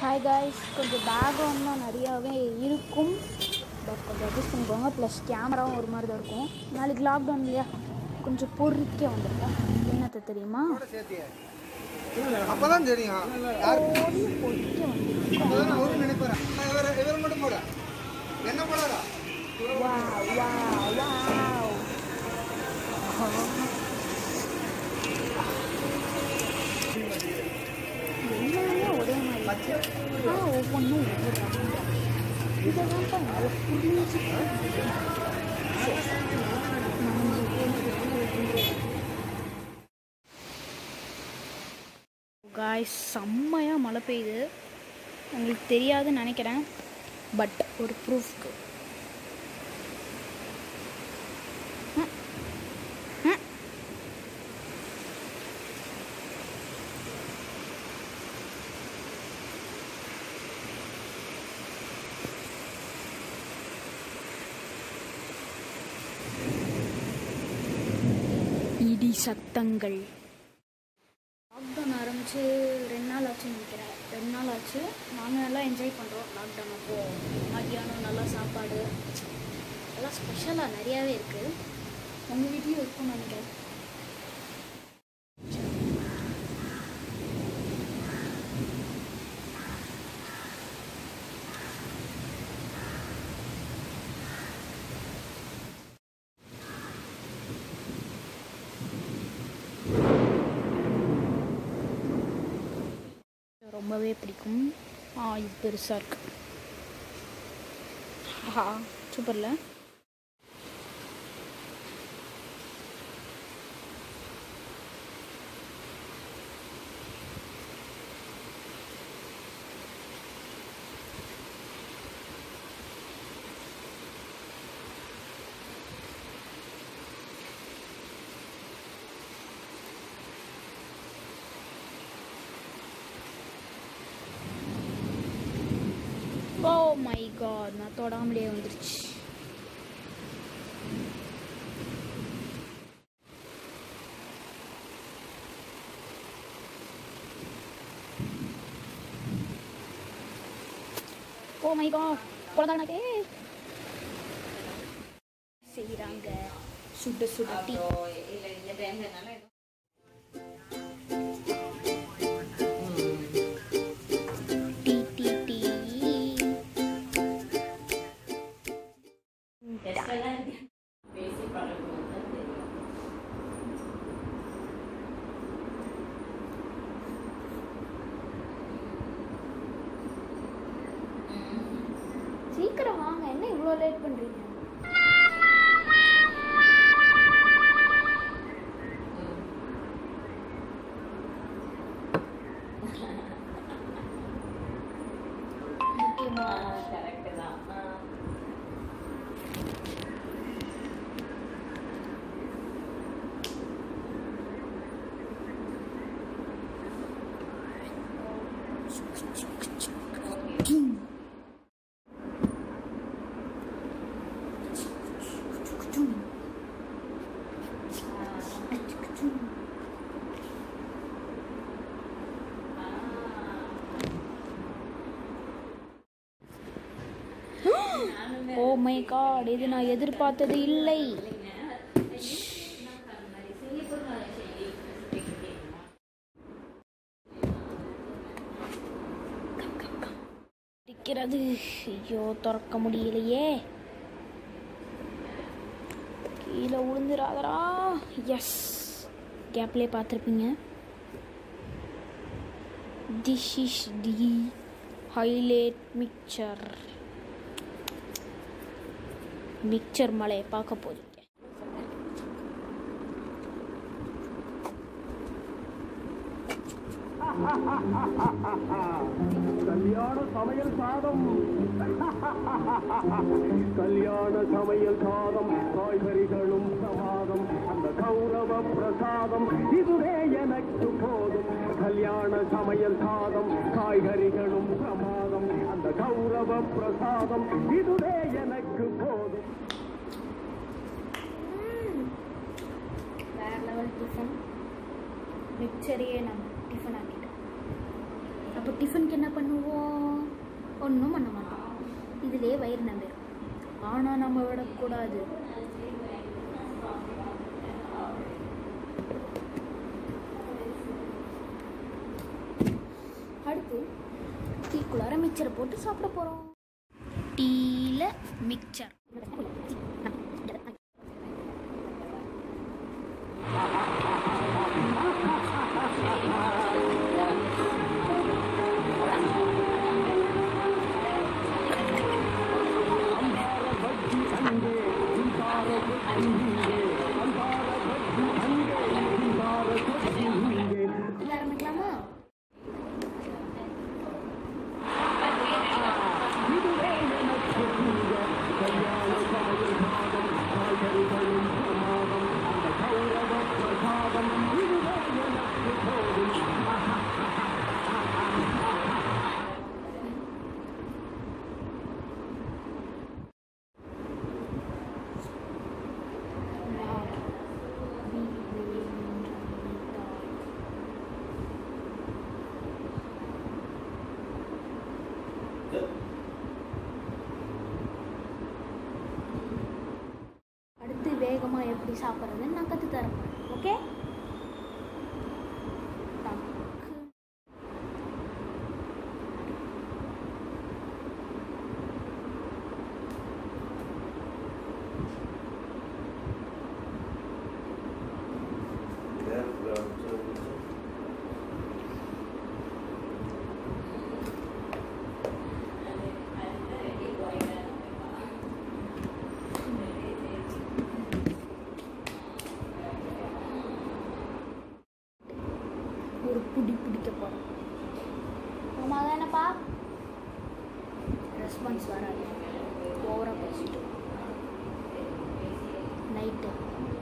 Hi guys கொஞ்சம் பேக்ரவுண்ட்லாம் நிறையாவே இருக்கும் பட் கொஞ்சம் அட்ஜஸ்ட் பண்ணிக்கோங்க ப்ளஸ் கேமராவும் ஒரு மாதிரி தான் இருக்கும் நாளைக்கு லாக்டவுன் இல்லையா கொஞ்சம் பொறுக்க வந்திருக்கேன் என்னத்தை தெரியுமா அப்பதான் தெரியும் யார் ஓடி பொறுக்க வந்திருக்கேன் அப்பதான் அவரும் நினைப்பாரு இவர் இவர் மட்டும் போட என்ன போடாரா வா வா வாவ் எல்லாமே ஒரே மாதிரி இருக்கு. ஆ ஒவ்வொன்றும் ஒவ்வொரு ரகம் தான். இதை தான்ப்பா நல்லா புரிஞ்சுக்கிட்டு காய்ஸ் செம்மையாக மழை பெய்யுது உங்களுக்கு தெரியாதுன்னு நினைக்கிறேன் பட் ஒரு ப்ரூஃப்க்கு இடி சத்தங்கள் லாக்டவுன் ஆரம்பிச்சு ரெண்டு நாள் ஆச்சுன்னு நினைக்கிறேன் ரெண்டு நாள் ஆச்சு நாங்கள் நல்லா என்ஜாய் பண்ணுறோம் லாக்டவுன் அப்போது மத்தியானம் நல்லா சாப்பாடு எல்லாம் ஸ்பெஷலாக நிறையாவே இருக்குது உங்கள் வீட்லேயும் இருக்கும்னு நினைக்கிறேன் ரொம்பவே பிடிக்கும் ஆ இது பெருசாக இருக்கு ஆஹா சூப்பர்ல ஓ மை காட் நான் தொடாமலே வந்துருச்சு ஓ மை காட் குழந்தை செய்கிறாங்க சுட சுட டீ டீ டீ டீ சீக்கிரம் வாங்க என்ன இவ்வளோ லேட் பண்ணுறீங்க முக்கியமா ஓ மை காட் இது நான் எதிர்பார்த்தது இல்லை இருக்கிறது ஐயோ திறக்க முடியலையே கீழே விழுந்துடாதரா எஸ் கேப்லேயே பார்த்துருப்பீங்க this is the highlight mixture mixture மலையை பார்க்க போதுங்க கல்யாண சமையல் சாதம் கல்யாண சமையல் சாதம் காய்கறிகளும் பிரமாதம் அந்த கௌரவ பிரசாதம் இதுவே எனக்கு போதும் கல்யாண சமையல் சாதம் காய்கறிகளும் பிரமாதம் அந்த கௌரவ பிரசாதம் இதுவே எனக்கு போதும் வேற லெவல் டிஃபன் மிக்சரையே நம்ம டிஃபன் ஆக்கிட்டோம் அப்போ டிஃபனுக்கு என்ன பண்ணுவோம் ஒன்றும் பண்ண மாட்டோம் இதிலே வயிறு நம்பிடும் ஆனால் நம்ம விடக்கூடாது அடுத்து டீக்குள்ளார மிக்சரை போட்டு சாப்பிட போகிறோம் டீயில் மிக்சர் ஆரம்பிக்கலாமா அடுத்து வேகமாக எப்படி சாப்பிட்றதுன்னு நான் கற்று தரேன் ஓகே ஒரு புடி பிடிக்க போகிறோம் ஆமா தானேப்பா ரெஸ்பான்ஸ் வராது ஓவராக பேசிட்டு நைட்டு